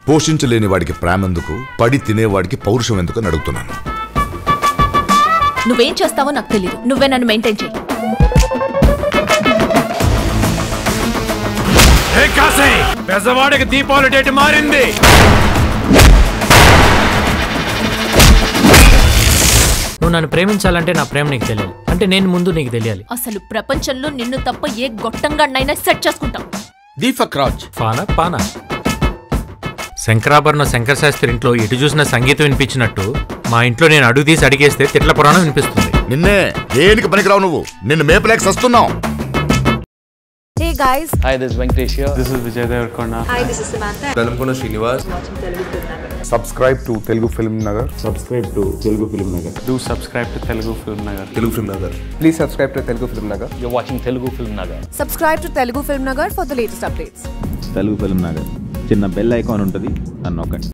పోషించలేని వాడికి ప్రేమ ఎందుకు పడి తినేవాడికి పౌరుషం ఎందుకు అని అడుగుతున్నాను నువ్వేం చేస్తావో నాకు తెలియదు నువ్వే నన్ను మెయింటైన్ చేయి పెద్దవాడికి దీపావళి డేట్ మారింది నువ్వు నన్ను ప్రేమించాలంటే నా ప్రేమ నీకు తెలియాలి అంటే నేను ముందు నీకు తెలియాలి అసలు ప్రపంచంలో నిన్ను తప్ప ఏ గొట్టంగానైనా సెట్ చేసుకుంటాం దీపక్ రాజ్ పానా పానా శంకరాభరణ శంకర శాస్త్రి ఇంట్లో ఎటు చూసిన సంగీతం వినిపించినట్టు మా ఇంట్లో నేను అడుగు తీసి అడిగేస్తే తిట్ల పురాణం వినిపిస్తుంది నిన్నే దేనికి పనికిరావు నువ్వు నిన్ను మేపలేక సస్తున్నావు Hey guys, Hi, this is Venkatesh here. This is Vijay Devarakonda hi, this is Samantha. Velankonda Srinivas subscribe to Telugu film Nagar do subscribe to Telugu film Nagar Telugu film Nagar please subscribe to Telugu film Nagar You're watching Telugu Film Nagar. Subscribe to Telugu Film Nagar for the latest updates. Telugu film Nagar చిన్న bell icon ఉంటుంది నన్ను నొక్కండి